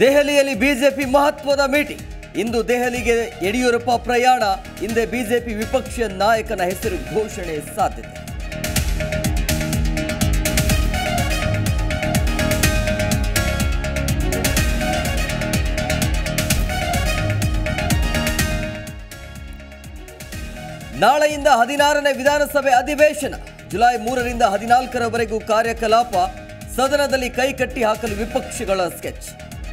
ದೆಹಲಿಯಲ್ಲಿ ಬಿಜೆಪಿ ಮಹತ್ವದ ಮೀಟಿಂಗ್ ಇಂದು ದೆಹಲಿಗೆ ಯಡಿಯೂರಪ್ಪ ಪ್ರಯಾಣ ಹಿಂದೆ ಬಿಜೆಪಿ ವಿಪಕ್ಷ ನಾಯಕನ ಹೆಸರು ಘೋಷಣೆ ಸಾಧ್ಯತೆ ನಾಳೆಯಿಂದ ಹದಿನಾರನೇ ವಿಧಾನಸಭೆ ಅಧಿವೇಶನ ಜುಲೈ ಮೂರರಿಂದ ಹದಿನಾಲ್ಕರವರೆಗೂ ಕಾರ್ಯಕಲಾಪ ಸದನದಲ್ಲಿ ಕೈಕಟ್ಟಿ ಹಾಕಲು ವಿಪಕ್ಷಗಳ ಸ್ಕೆಚ್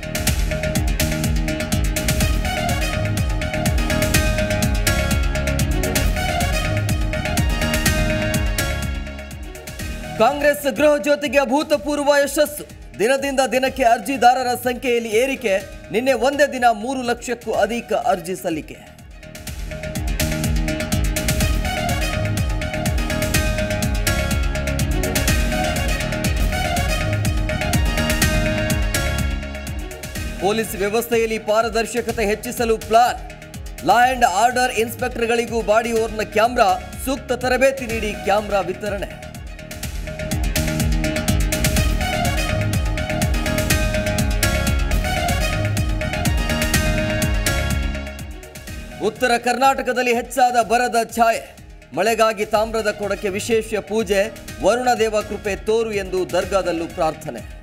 ಕಾಂಗ್ರೆಸ್ ಗೃಹ ಜ್ಯೋತಿಗೆ ಅಭೂತಪೂರ್ವ ಯಶಸ್ಸು ದಿನದಿಂದ ದಿನಕ್ಕೆ ಅರ್ಜಿದಾರರ ಸಂಖ್ಯೆಯಲ್ಲಿ ಏರಿಕೆ ನಿನ್ನೆ ಒಂದೇ ದಿನ ಮೂರು ಲಕ್ಷಕ್ಕೂ ಅಧಿಕ ಅರ್ಜಿ ಸಲ್ಲಿಕೆ ಪೊಲೀಸ್ ವ್ಯವಸ್ಥೆಯಲ್ಲಿ ಪಾರದರ್ಶಕತೆ ಹೆಚ್ಚಿಸಲು ಪ್ಲಾನ್ ಲಾ ಅಂಡ್ ಆರ್ಡರ್ ಇನ್ಸ್ಪೆಕ್ಟರ್ಗಳಿಗೂ ಬಾಡಿ ಓರ್ನ ಕ್ಯಾಮ್ರಾ ಸೂಕ್ತ ತರಬೇತಿ ನೀಡಿ ಕ್ಯಾಮ್ರಾ ವಿತರಣೆ ಉತ್ತರ ಕರ್ನಾಟಕದಲ್ಲಿ ಹೆಚ್ಚಾದ ಬರದ ಛಾಯೆ ಮಳೆಗಾಗಿ ತಾಮ್ರದ ಕೊಡಕ್ಕೆ ವಿಶೇಷ ಪೂಜೆ ವರುಣದೇವ ಕೃಪೆ ತೋರು ಎಂದು ದರ್ಗಾದಲ್ಲೂ ಪ್ರಾರ್ಥನೆ